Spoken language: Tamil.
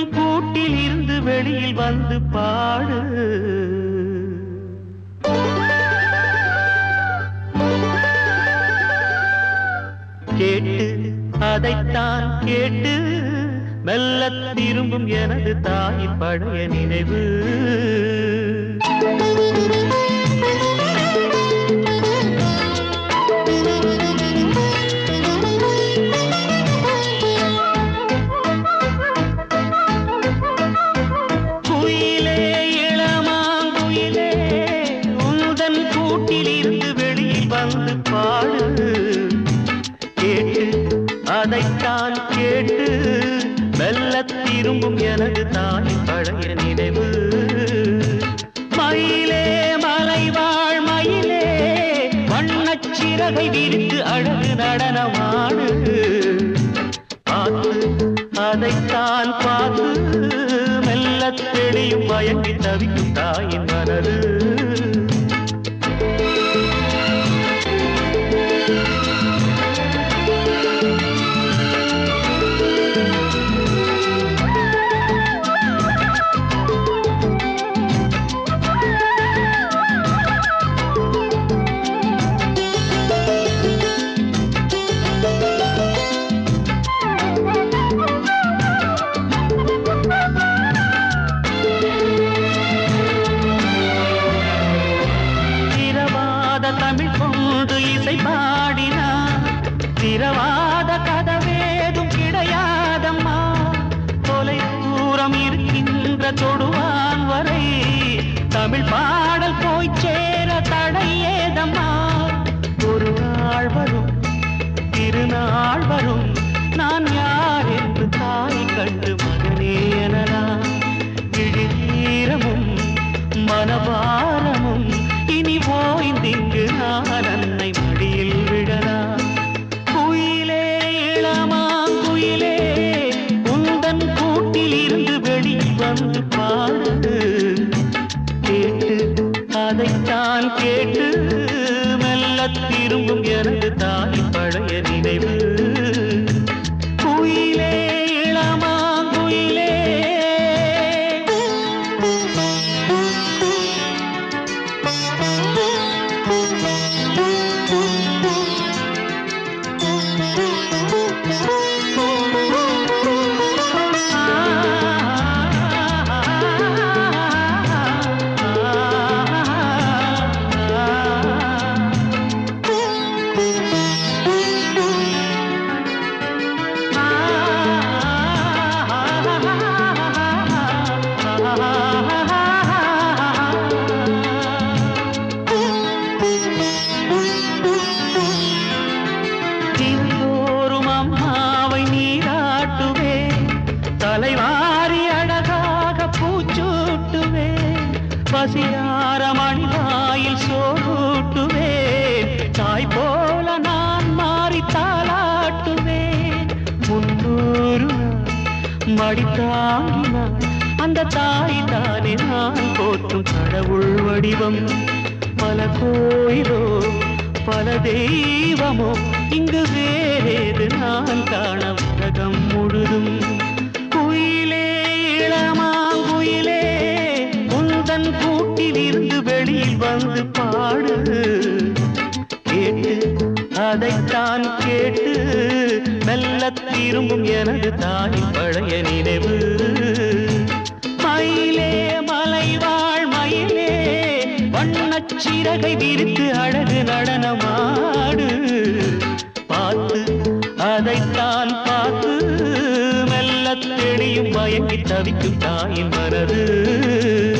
உந்தன் கூட்டில் இருந்து வெளியில் வந்து பாடு கேட்டு அதைத்தான் கேட்டு மெல்ல திரும்பும் எனது தாயின் பழைய நினைவு குயிலே இளமாங்குயிலே உந்தன் கூட்டில் இருந்து வெளியில் வந்து பாடு கேட்டு அதைத்தான் கேட்டு மெல்ல திரும்பும் எனது தாயின் பழைய நினைவு மயிலே மலைவாழ் மயிலே வண்ணச் சிறகை விரித்து அழகு நடனமாடு பார்த்து அதைத்தான் பார்த்து மெல்ல தெளியும் மயங்கி தவிக்கும் தாயின் மனது திரவாத தமிழ் கொண்டு இசை பாடினார் திரவாத கதவேதும் கிடையாதம்மா தொலை தூரம் இருக்கின்ற தொடுவான் வரை தமிழ் பாடல் போய் சேர தடை ஏதம்மா ஒரு நாள் வரும் திருநாள் வரும் நான் யார் என்று தாய் கண்டு மகனே எனலாம் விழிநீரமும் மனபாரமும் இனி ஓய்ந்திங்கு நான் அன்னை மடியில் விழலாம் குயிலே இளமாங்குயிலே உந்தன் கூட்டில் இருந்து வெளியில் வந்து பாடு கேட்டு அதைத்தான் கேட்டு மெல்ல திரும்பும் எனது தாய் பழைய நினைவு குயிலே இளமாங்குயிலே தினந்தோறும் அம்மாவை நீராட்டுவே தலைவாரி அழகாக பூச்சூட்டுவே பசியார மணிவாயில் சோறுட்டுவே தாய் போல நான் மாறி தாளாட்டுவேன் முன்னூறு மடி தாங்கினான் அந்த தாய் தானே நான் போற்றும் கடவுள் வடிவம் பல கோயிலோ பல தெய்வமோ இங்கு வேறேது நான் காண உலகம் முழுதும் குயிலே இளமாங்குயிலே உந்தன் கூட்டில் இருந்து வெளியில் வந்து பாடு கேட்டு அதைத்தான் கேட்டு மெல்ல திரும்பும் எனது தாயின் பழைய நினைவு மயிலே மலைவாழ் மயிலே வண்ணச் சிறகை விரித்து அழகு நடனமாடு பார்த்து அதைத்தான் பார்த்து மெல்ல தெளியும் மயங்கி தவிக்கும் தாயின் மனது